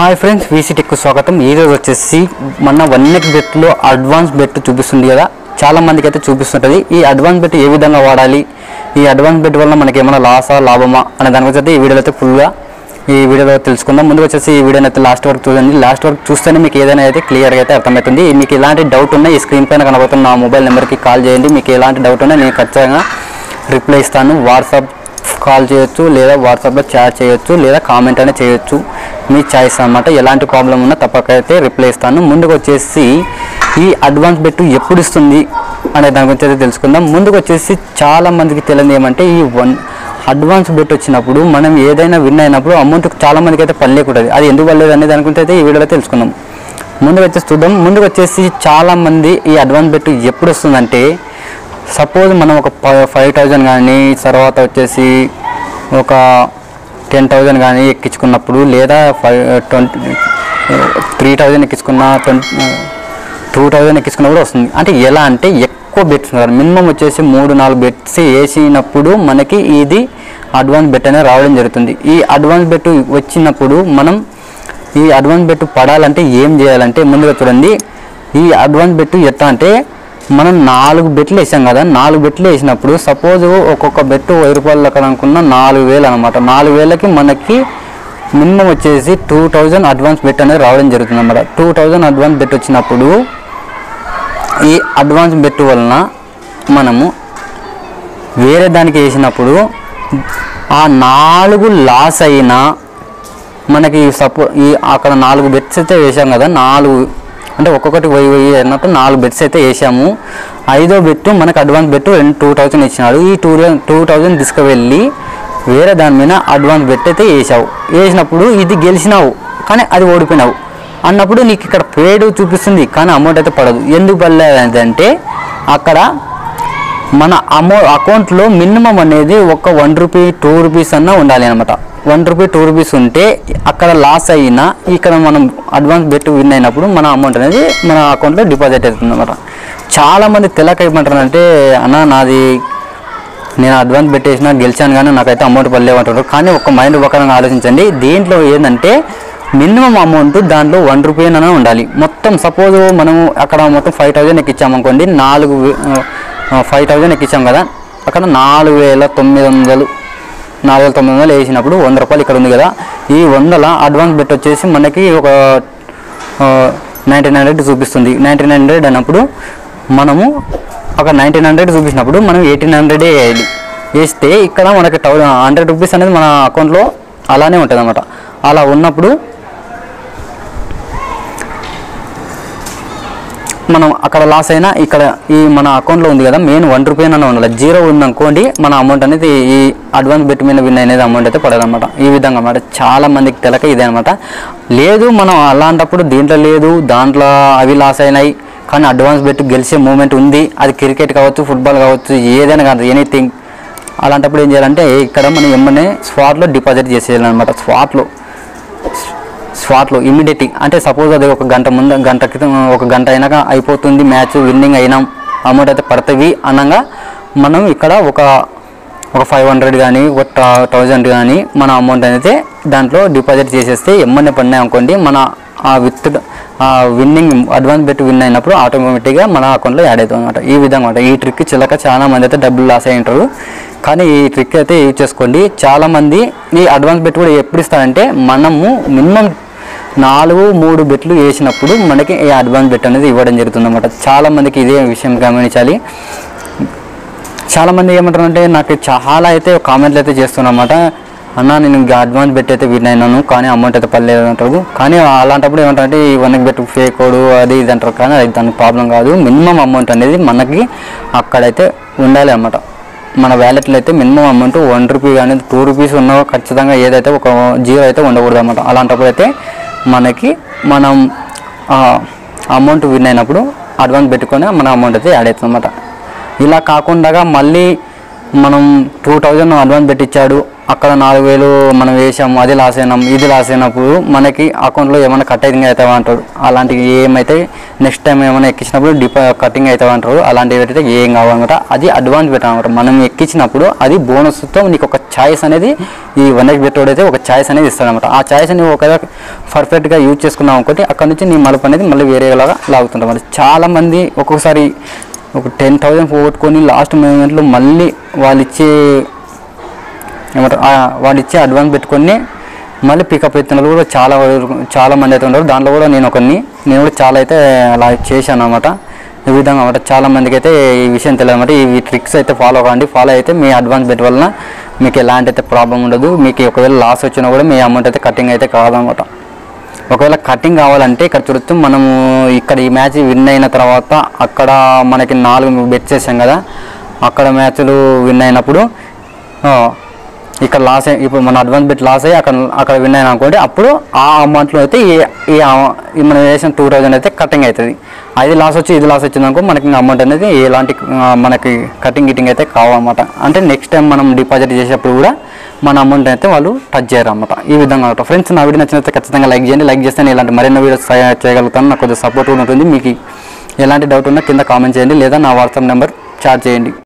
hi friends VC టెక్కు స్వాగతం ఈ రోజు వచ్చేసి మన వన్ నెక్ బెట్లో అడ్వాన్స్ బెట్ చూపిస్తుంది కదా చాలా మందికి అయితే చూపిస్తుంటుంది ఈ అడ్వాన్స్ బెట్ ఏ విధంగా వాడాలి ఈ అడ్వాన్స్ బెట్ వల్ల మనకి ఏమైనా లాసా లాభమా అనే దాని గురించి అయితే ఈ వీడియోలో అయితే ఫుల్గా ఈ వీడియోలో తెలుసుకుందాం ముందు వచ్చేసి ఈ వీడియోని అయితే లాస్ట్ వరకు చూడండి లాస్ట్ వరకు చూస్తేనే మీకు ఏదైనా అయితే క్లియర్గా అయితే అర్థమవుతుంది మీకు ఎలాంటి డౌట్ ఉన్నా ఈ స్క్రీన్ పైన కనబడుతున్న నా మొబైల్ నెంబర్కి కాల్ చేయండి మీకు ఎలాంటి డౌట్ ఉన్నా నేను ఖచ్చితంగా రిప్లై ఇస్తాను వాట్సాప్ కాల్ చేయొచ్చు లేదా వాట్సాప్లో చాట్ చేయొచ్చు లేదా కామెంట్ అయినా చేయొచ్చు మీ చాయిస్ అన్నమాట ఎలాంటి ప్రాబ్లం ఉన్నా తప్పకైతే రిప్లై ఇస్తాను ముందుకు వచ్చేసి ఈ అడ్వాన్స్ బెట్ ఎప్పుడు ఇస్తుంది అనే దాని గురించి అయితే తెలుసుకుందాం ముందుకు వచ్చేసి చాలా మందికి తెలియదు ఏమంటే ఈ వన్ అడ్వాన్స్ బెట్ వచ్చినప్పుడు మనం ఏదైనా విన్ అయినప్పుడు అమౌంట్ చాలా మందికి అయితే పనిలేకుంటుంది అది ఎందుకు పర్లేదు అనే దాని గురించి అయితే ఈ వీడియోలో తెలుసుకుందాం ముందుకు వచ్చేసి చూద్దాం ముందుకు వచ్చేసి చాలా మంది ఈ అడ్వాన్స్ బెట్ ఎప్పుడు వస్తుందంటే సపోజ్ మనం ఒక ఫైవ్ థౌజండ్ కానీ తర్వాత వచ్చేసి ఒక టెన్ థౌజండ్ కానీ ఎక్కించుకున్నప్పుడు లేదా ఫైవ్ ట్వంటీ త్రీ థౌజండ్ ఎక్కించుకున్న ట్వంటీ టూ థౌజండ్ ఎక్కించుకున్నప్పుడు వస్తుంది అంటే ఎలా అంటే ఎక్కువ బెట్స్ మినిమం వచ్చేసి మూడు నాలుగు బెట్స్ వేసినప్పుడు మనకి ఇది అడ్వాన్స్ బెట్ అనేది రావడం జరుగుతుంది ఈ అడ్వాన్స్ బెట్ వచ్చినప్పుడు మనం ఈ అడ్వాన్స్ బెట్ పడాలంటే ఏం చేయాలంటే ముందుగా చూడండి ఈ అడ్వాన్స్ బెట్ ఎట్లా అంటే మనం నాలుగు బెట్లు వేసాం కదా నాలుగు బెట్లు వేసినప్పుడు సపోజ్ ఒక్కొక్క బెట్ వెయ్యి రూపాయల లెక్క అనుకున్న నాలుగు వేలు అనమాట నాలుగు వేలకి మనకి మినిమం వచ్చేసి టూ థౌజండ్ అడ్వాన్స్ బెట్ అనేది రావడం జరుగుతుంది అనమాట టూ థౌజండ్ అడ్వాన్స్ బెట్ వచ్చినప్పుడు ఈ అడ్వాన్స్ బెట్ వలన మనము వేరే దానికి వేసినప్పుడు ఆ నాలుగు లాస్ అయినా మనకి సపో ఈ అక్కడ నాలుగు బెట్స్ అయితే వేసాం కదా నాలుగు అంటే ఒక్కొక్కటి వెయ్యి వెయ్యి అన్నట్టు నాలుగు బెట్స్ అయితే వేసాము ఐదో బెట్ మనకు అడ్వాన్స్ బెట్ రెండు టూ థౌజండ్ ఇచ్చినాడు ఈ టూ టూ థౌజండ్ తీసుకువెళ్ళి వేరే దాని మీద అడ్వాన్స్ బెట్ అయితే వేసావు వేసినప్పుడు ఇది గెలిచినావు కానీ అది ఓడిపోయినావు అన్నప్పుడు నీకు ఇక్కడ పేడ్ చూపిస్తుంది కానీ అమౌంట్ అయితే పడదు ఎందుకు పడలేదు అంటే అక్కడ మన అమౌ అకౌంట్లో మినిమం అనేది ఒక వన్ రూపీ టూ రూపీస్ అన్నా ఉండాలి అనమాట వన్ రూపీ టూ రూపీస్ ఉంటే అక్కడ లాస్ అయినా ఇక్కడ మనం అడ్వాన్స్ బెట్ విన్ అయినప్పుడు మన అమౌంట్ అనేది మన అకౌంట్లో డిపాజిట్ అవుతుంది అనమాట చాలామంది తెలక ఏమంటారంటే అన్న నాది నేను అడ్వాన్స్ పెట్టేసిన గెలిచాను కానీ నాకైతే అమౌంట్ పడలేమంటారు కానీ ఒక మైండ్ ప్రకారంగా ఆలోచించండి దీంట్లో ఏంటంటే మినిమం అమౌంట్ దాంట్లో వన్ రూపీ అయినా ఉండాలి మొత్తం సపోజ్ మనం అక్కడ మొత్తం ఫైవ్ థౌజండ్ ఎక్కించామనుకోండి నాలుగు ఫైవ్ థౌజండ్ ఎక్కించాం కదా అక్కడ నాలుగు వేల తొమ్మిది వందలు నాలుగు వేల తొమ్మిది వందలు వేసినప్పుడు వంద రూపాయలు ఇక్కడ ఉంది కదా ఈ వందల అడ్వాన్స్ బెట్ వచ్చేసి మనకి ఒక నైన్టీన్ హండ్రెడ్ చూపిస్తుంది నైన్టీన్ హండ్రెడ్ అన్నప్పుడు మనము ఒక నైన్టీన్ హండ్రెడ్ చూపించినప్పుడు మనం ఎయిటీన్ హండ్రెడే వేయాలి వేస్తే ఇక్కడ మనకి థౌ హండ్రెడ్ రూపీస్ అనేది మన అకౌంట్లో అలానే ఉంటుంది అనమాట అలా ఉన్నప్పుడు మనం అక్కడ లాస్ అయినా ఇక్కడ ఈ మన అకౌంట్లో ఉంది కదా మెయిన్ వన్ రూపీ అని ఉండాలి జీరో ఉందనుకోండి మన అమౌంట్ అనేది ఈ అడ్వాన్స్ బెట్ మీద విన్ అనేది అమౌంట్ అయితే పడదన్నమాట ఈ విధంగా అన్నమాట చాలా మందికి తెలక ఇదే అనమాట లేదు మనం అలాంటప్పుడు దీంట్లో లేదు దాంట్లో అవి లాస్ అయినాయి కానీ అడ్వాన్స్ బెట్ గెలిచే మూమెంట్ ఉంది అది క్రికెట్ కావచ్చు ఫుట్బాల్ కావచ్చు ఏదైనా కాదు ఎనీథింగ్ అలాంటప్పుడు ఏం చేయాలంటే ఇక్కడ మనం ఎమ్మనే స్పాట్లో డిపాజిట్ చేసేయాలన్నమాట స్పాట్లో స్పాట్లో ఇమ్మీడియట్ అంటే సపోజ్ అది ఒక గంట ముందు గంట క్రితం ఒక గంట అయినాక అయిపోతుంది మ్యాచ్ విన్నింగ్ అయినాం అమౌంట్ అయితే పడుతుంది అనగా మనం ఇక్కడ ఒక ఒక ఫైవ్ హండ్రెడ్ కానీ ఒక థౌజండ్ కానీ మన అమౌంట్ అయితే దాంట్లో డిపాజిట్ చేసేస్తే ఎమ్మనే పడినాయి అనుకోండి మన ఆ విత్ ఆ విన్నింగ్ అడ్వాన్స్ పెట్టి విన్ అయినప్పుడు ఆటోమేటిక్గా మన అకౌంట్లో యాడ్ అవుతుంది అనమాట ఈ విధంగా అనమాట ఈ ట్రిక్ చిలక చాలా మంది అయితే డబ్బులు లాస్ అయి ఉంటారు కానీ ఈ ట్రిక్ అయితే యూజ్ చేసుకోండి చాలా మంది ఈ అడ్వాన్స్ బెట్ కూడా ఎప్పుడు ఇస్తారంటే మనము మినిమం నాలుగు మూడు బెట్లు వేసినప్పుడు మనకి ఈ అడ్వాన్స్ బెట్ అనేది ఇవ్వడం జరుగుతుంది అనమాట చాలా మందికి ఇదే విషయం గమనించాలి చాలా మంది ఏమంటారు అంటే నాకు చాలా అయితే కామెంట్లు అయితే చేస్తున్నమాట అన్న నేను ఇంకా అడ్వాన్స్ బెట్ అయితే విన్ అయినాను కానీ అమౌంట్ అయితే పర్లేదు అంటారు కానీ అలాంటప్పుడు ఏమంటారంటే ఈ వన్ బెట్ ఫేక్ కోడ్ అది ఇది అంటారు కానీ అది దానికి ప్రాబ్లం కాదు మినిమం అమౌంట్ అనేది మనకి అక్కడైతే ఉండాలి అన్నమాట మన వ్యాలెట్లో అయితే మినిమం అమౌంట్ వన్ రూపీ కానీ టూ రూపీస్ ఉన్న ఖచ్చితంగా ఏదైతే ఒక జీరో అయితే ఉండకూడదు అనమాట అలాంటప్పుడు అయితే మనకి మనం అమౌంట్ విన్ అయినప్పుడు అడ్వాన్స్ పెట్టుకొని మన అమౌంట్ అయితే యాడ్ అవుతుంది అనమాట ఇలా కాకుండా మళ్ళీ మనం టూ థౌజండ్ అడ్వాన్స్ పెట్టించాడు అక్కడ నాలుగు వేలు మనం వేసాము అది లాస్ అయినాం ఇది లాస్ అయినప్పుడు మనకి అకౌంట్లో ఏమైనా కటింగ్ అవుతావా అంటాడు అలాంటివి ఏమైతే నెక్స్ట్ టైం ఏమైనా ఎక్కించినప్పుడు డిపా కటింగ్ అవుతావా అంటారు అలాంటివి అయితే ఏం కావాలన్నమాట అది అడ్వాన్స్ పెట్టాలన్నమాట మనం ఎక్కించినప్పుడు అది బోనస్తో నీకు ఒక ఛాయిస్ అనేది ఈ వన్ ఎక్స్ పెట్టోడు అయితే ఒక ఛాయిస్ అనేది ఇస్తాడనమాట ఆ ఛాయిస్ నువ్వు ఒకవేళ పర్ఫెక్ట్గా యూజ్ చేసుకున్నావు అనుకోటి అక్కడ నుంచి నీ మలుపు అనేది మళ్ళీ వేరేలాగా లాగుతుంటాం మరి చాలామంది ఒక్కొక్కసారి ఒక టెన్ థౌజండ్ పోగొట్టుకొని లాస్ట్ మూమెంట్లో మళ్ళీ వాళ్ళు ఇచ్చే ఏమంటారు ఆ వాళ్ళు ఇచ్చే అడ్వాన్స్ పెట్టుకొని మళ్ళీ పికప్ అవుతున్న వాళ్ళు కూడా చాలా వరకు- చాలా మంది అయితే ఉన్నారు దాంట్లో కూడా నేను ఒకరిని నేను కూడా చాలా అయితే అలా చేశాను అనమాట ఈ విధంగా అనమాట చాలా మందికి అయితే ఈ విషయం తెలియదు అనమాట ఈ ట్రిక్స్ అయితే ఫాలో కాండి ఫాలో అయితే మీ అడ్వాన్స్ బెట్ వలన మీకు ఎలాంటి అయితే ప్రాబ్లం ఉండదు మీకు ఒకవేళ లాస్ వచ్చినా కూడా మీ అమౌంట్ అయితే కటింగ్ అయితే కాదనమాట ఒకవేళ కటింగ్ కావాలంటే ఇక్కడ చూడొచ్చు మనము ఇక్కడ ఈ మ్యాచ్ విన్ అయిన తర్వాత అక్కడ మనకి నాలుగు బెట్స్ వేసాం కదా అక్కడ మ్యాచ్లు విన్ అయినప్పుడు ఆ, ఇక్కడ లాస్ అయ్యి ఇప్పుడు మన అడ్వాన్స్ బెట్ లాస్ అయ్యి అక్కడ అక్కడ విన్ అయినా అనుకోండి అప్పుడు ఆ అమౌంట్లో అయితే ఈ ఈ ఆ- ఈ మనం వేసిన టూ థౌజండ్ అయితే కటింగ్ అవుతుంది అది లాస్ వచ్చి ఇది లాస్ వచ్చింది అనుకో మనకి అమౌంట్ అనేది ఎలాంటి ఆ, మనకి కటింగ్ గిటింగ్ అయితే కావాలన్నమాట అంటే నెక్స్ట్ టైం మనం డిపాజిట్ చేసేటప్పుడు కూడా మన అమౌంట్ అయితే వాళ్ళు టచ్ చేయరు అనమాట ఈ విధంగా అనమాట ఫ్రెండ్స్ నా వీడియో నచ్చినైతే ఖచ్చితంగా లైక్ చేయండి లైక్ చేస్తే నేను ఇలాంటి మరిన్ని వీడియోస్ చేయగలుగుతాను నాకు కొద్దిగా సపోర్ట్ కూడా ఉంటుంది మీకు ఎలాంటి డౌట్ ఉన్నా కింద కామెంట్ చేయండి లేదా నా వాట్సాప్ నెంబర్ చాట్ చేయండి